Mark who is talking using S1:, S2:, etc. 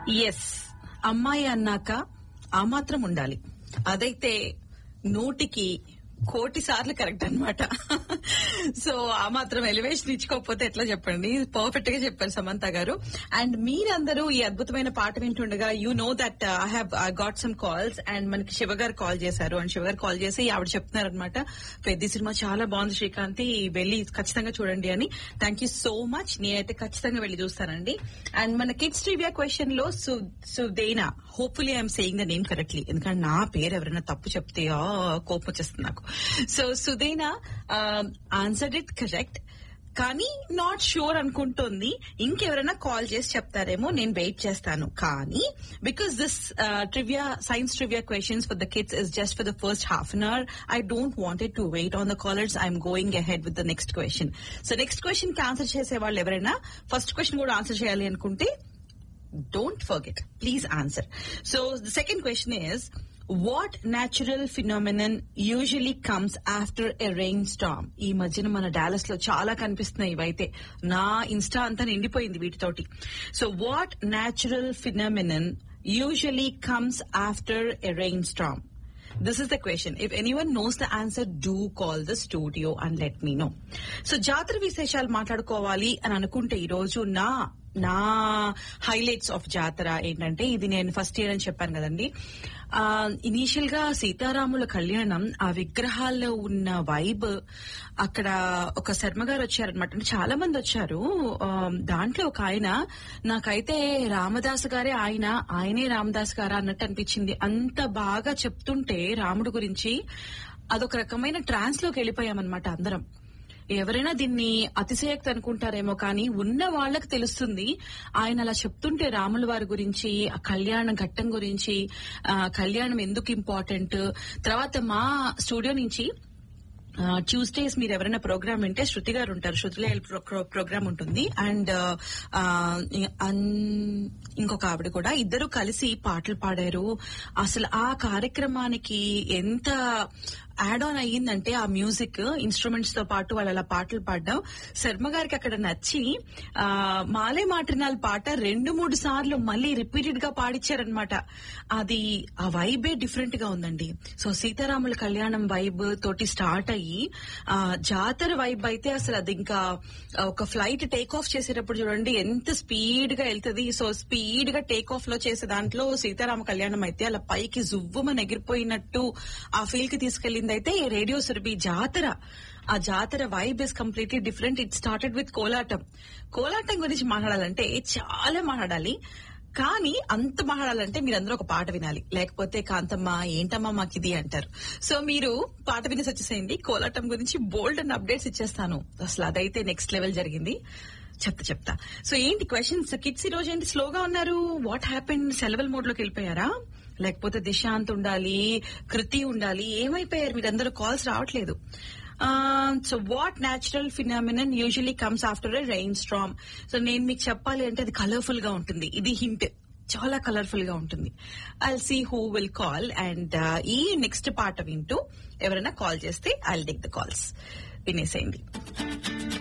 S1: Yes అమ్మాయి అన్నాక ఆ మాత్రం ఉండాలి అదైతే నూటికి కోటి సార్లు కరెక్ట్ అన్నమాట సో ఆ మాత్రం ఎలివేషన్ ఇచ్చుకోకపోతే ఎట్లా చెప్పండి పర్ఫెక్ట్ గా చెప్పారు సమంత గారు అండ్ మీరందరూ ఈ అద్భుతమైన పాట వింటుండగా you know that I have got some calls and మనకి శివ గారు కాల్ చేశారు అండ్ శివ గారు కాల్ చేసి ఆవిడ చెప్తున్నారు అనమాట పెద్ద సినిమా చాలా బాగుంది శ్రీకాంత్ వెళ్ళి ఖచ్చితంగా చూడండి అని థ్యాంక్ యూ సో మచ్ నేనైతే ఖచ్చితంగా వెళ్ళి చూస్తానండి అండ్ మన కిడ్స్ ట్రివియా క్వశ్చన్ లో సు- Sudena hopefully I'm saying the name correctly ఎందుకంటే నా పేరు ఎవరైనా తప్పు చెప్తే ఆ, కోపం వచ్చేస్తుంది నాకు so Sudena answer it correct కానీ నాట్ షూర్ అనుకుంటుంది ఇంకెవరైనా కాల్ చేసి చెప్తారేమో నేను వెయిట్ చేస్తాను కానీ because this trivia science trivia questions for the kids is just for the first half an hour I don't wanted to wait on the callers I'm going ahead with the next question so next question కి answer చేసే వాళ్ళు ఎవరైనా first question కూడా answer చేయాలి అనుకుంటే don't forget. Please answer. So the second question is, what natural phenomenon usually comes after a rainstorm? ఈ మధ్యన మన డాలస్ లో చాలా కనిపిస్తున్నాయి ఇవైతే నా ఇన్స్టా అంతా నిండిపోయింది వీటితోటి so what natural phenomenon usually comes after a rain storm this is the question if anyone knows the answer do call the studio and let me know so జాతర విశేషాలు మాట్లాడుకోవాలి అని అనుకుంటే ఈ రోజు నా నా హైలైట్స్ ఆఫ్ జాతర ఏంటంటే ఇది నేను ఫస్ట్ ఇయర్ అని చెప్పాను కదండి ఇనీషియల్ గా సీతారాముల కళ్యాణం ఆ విగ్రహాల్లో ఉన్న వైబ్ అక్కడ ఒక శర్మ గారు వచ్చారనమాట అంటే చాలా మంది వచ్చారు ఆ, దాంట్లో ఒక ఆయన నాకైతే రామదాస్ గారే ఆయన ఆయనే రామదాస్ గారా అన్నట్టు అనిపించింది అంత బాగా చెప్తుంటే రాముడు గురించి అదొక రకమైన ట్రాన్స్ లోకి వెళ్ళిపోయామన్నమాట అందరం ఎవరైనా దీన్ని అతిశయక్తి అనుకుంటారేమో కానీ ఉన్న వాళ్ళకి తెలుస్తుంది ఆయన అలా చెప్తుంటే రాముల వారి గురించి ఆ కళ్యాణ ఘట్టం గురించి ఆ కళ్యాణం ఎందుకు ఇంపార్టెంట్ తర్వాత మా స్టూడియో నుంచి ట్యూస్డేస్ మీరు ఎవరైనా ప్రోగ్రామ్ వింటే శృతి గారు ఉంటారు శృతిలో ప్రోగ్రామ్ ఉంటుంది అండ్ ఇంకొక ఆవిడ కూడా ఇద్దరు కలిసి పాటలు పాడారు అసలు ఆ కార్యక్రమానికి ఎంత యాడ్ ఆన్ అయ్యిందంటే ఆ మ్యూజిక్ ఇన్స్ట్రుమెంట్స్ తో పాటు వాళ్ళు అలా పాటలు పాడడం శర్మ గారికి అక్కడ నచ్చి ఆ మాలే మాట్రినాల్ పాట రెండు మూడు సార్లు మళ్ళీ రిపీటెడ్ గా పాడిచ్చారనమాట అది ఆ వైబే డిఫరెంట్ గా ఉందండి సో సీతారాముల కళ్యాణం వైబ్ తోటి స్టార్ట్ అయ్యి ఆ జాతర వైబ్ అయితే అసలు అది ఇంకా ఒక ఫ్లైట్ టేక్ ఆఫ్ చేసేటప్పుడు చూడండి ఎంత స్పీడ్ గా వెళ్తుంది సో స్పీడ్ గా టేక్ ఆఫ్ లో చేసే దాంట్లో సీతారామ కళ్యాణం అయితే అలా పైకి జువ్వమని ఎగిరిపోయినట్టు ఆ ఫీల్ కి తీసుకెళ్లింది అయితే రేడియో సురభి జాతర ఆ జాతర vibe is completely different it started with కోలాటం కోలాటం గురించి మాట్లాడాలంటే చాలా మాట్లాడాలి కానీ అంత మాట్లాడాలంటే మీరందరూ ఒక పాట వినాలి లేకపోతే కాంతమ్మ ఏంటమ్మా మాకు ఇది అంటారు సో మీరు పాట వినేసి వచ్చేసేయండి కోలాటం గురించి బోల్డ్ అండ్ అప్డేట్స్ ఇచ్చేస్తాను అసలు అదైతే నెక్స్ట్ లెవెల్ జరిగింది చెప్తా చెప్తా సో ఏంటి క్వశ్చన్స్ కిడ్స్ ఈ రోజు ఏంటి స్లోగా ఉన్నారు వాట్ హ్యాపెన్ సెలవుల మోడ్ లోకి వెళ్ళిపోయారా లేకపోతే దిశాంత్ ఉండాలి కృతి ఉండాలి ఏమైపోయారు మీరందరూ కాల్స్ రావట్లేదు so what natural phenomenon usually comes after a rain storm so నేను మీకు చెప్పాలి అంటే అది కలర్ఫుల్ గా ఉంటుంది ఇది హింట్ చాలా కలర్ఫుల్ గా ఉంటుంది I see who will call and ఈ నెక్స్ట్ పాట వింటూ ఎవరైనా కాల్ చేస్తే ఐ టేక్ ద కాల్స్ వినేసేయండి